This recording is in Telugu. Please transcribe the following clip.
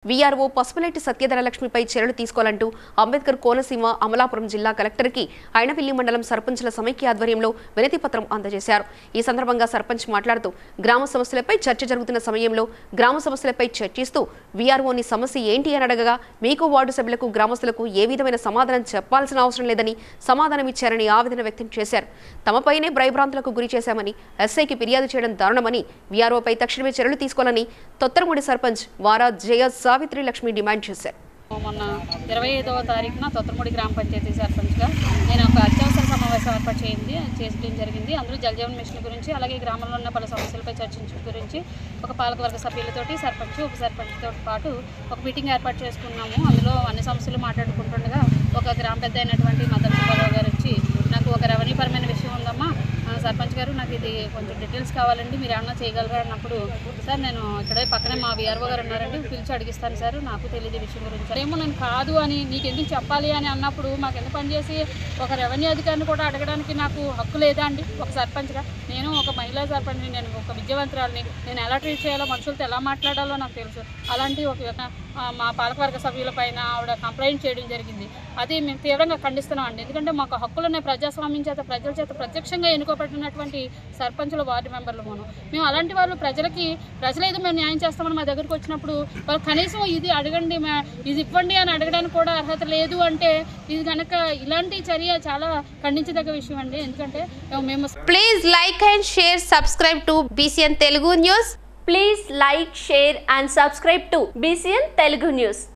వీఆర్ఓ పసుపులెట్టి సత్యధర లక్ష్మిపై చర్యలు తీసుకోవాలంటూ అంబేద్కర్ కోనసీమ అమలాపురం జిల్లా కలెక్టర్కి ఐనవిల్లి మండలం సర్పంచుల సమైక్య ఆధ్వర్యంలో వినతి పత్రం అందజేశారు ఈ సందర్భంగా సర్పంచ్ మాట్లాడుతూ గ్రామ సమస్యలపై చర్చ జరుగుతున్న సమయంలో గ్రామ సమస్యలపై చర్చిస్తూ వీఆర్ఓని సమస్య ఏంటి అని అడగగా మీకు వార్డు సభ్యులకు గ్రామస్తులకు ఏ విధమైన సమాధానం చెప్పాల్సిన అవసరం లేదని సమాధానం ఇచ్చారని ఆవేదన వ్యక్తం చేశారు తమపైనే భయభ్రాంతులకు గురి చేశామని ఎస్ఐకి ఫిర్యాదు చేయడం దారుణమని వీఆర్ఓపై తక్షణమే చర్యలు తీసుకోవాలని తొత్తరముడి సర్పంచ్ వారా జయ సావిత్రి లక్ష్మి డిమాండ్ చేశారు మొన్న ఇరవై ఐదవ తారీఖున తొత్తరముడి గ్రామ పంచాయతీ సర్పంచ్గా నేను ఒక అత్యవసర సమావేశం ఏర్పాటు చేయింది చేయడం జరిగింది అందులో జలజీవన్ మిషన్ గురించి అలాగే గ్రామంలో ఉన్న పలు సమస్యలపై చర్చించడం గురించి ఒక పాలకవర్గ సభ్యులతోటి సర్పంచ్ ఉప సర్పంచ్తో పాటు ఒక మీటింగ్ ఏర్పాటు చేసుకున్నాము అందులో అన్ని సమస్యలు మాట్లాడుకుంటుండగా ఒక గ్రామ పెద్ద అయినటువంటి మదన్ సుబ్బారావు గారు వచ్చి నాకు ఒక రెవెన్యూ పరమైన విషయం ఉందమ్మా ఆ, సర్పంచ్ గారు నాకు ఇది కొంచెం డీటెయిల్స్ కావాలండి మీరు ఏమన్నా చేయగలరా అన్నప్పుడు సార్ నేను ఇక్కడే పక్కనే మా విఆర్ఓ గారు ఉన్నారండి పిలిచి అడిగిస్తాను సార్ నాకు తెలియదు ఈ విషయం గురించి ఏమో నేను కాదు అని నీకు ఎందుకు చెప్పాలి అని అన్నప్పుడు మాకు ఎంత పని చేసి ఒక రెవెన్యూ అధికారిని కూడా అడగడానికి నాకు హక్కు లేదా అండి ఒక సర్పంచ్గా నేను ఒక మహిళా సర్పంచ్ని నేను ఒక విద్యావంతురాలని నేను ఎలా ట్రీట్ చేయాలో మనుషులతో ఎలా మాట్లాడాలో నాకు తెలుసు అలాంటి ఒక ఆ, మా పాలకవర్గ సభ్యుల పైన ఆవిడ కంప్లైంట్ చేయడం జరిగింది అది మేము తీవ్రంగా ఖండిస్తున్నాం అండి ఎందుకంటే మాకు హక్కులున్న ప్రజాస్వామ్యం చేత ప్రజల చేత ప్రత్యక్షంగా ఎన్నుకోబడినటువంటి సర్పంచుల వార్డు మెంబర్లు మనం మేము అలాంటి వాళ్ళు ప్రజలకి ప్రజలేదో మేము న్యాయం చేస్తామని మా దగ్గరికి వచ్చినప్పుడు వాళ్ళు కనీసం ఇది అడగండి మా- ఇది ఇవ్వండి అని అడగడానికి కూడా అర్హత లేదు అంటే ఇది కనుక ఇలాంటి చర్య చాలా ఖండించదగ్గ విషయం అండి ఎందుకంటే మేము Please like and share, subscribe to BCN Telugu News. Please like, share and subscribe to BCN Telugu News.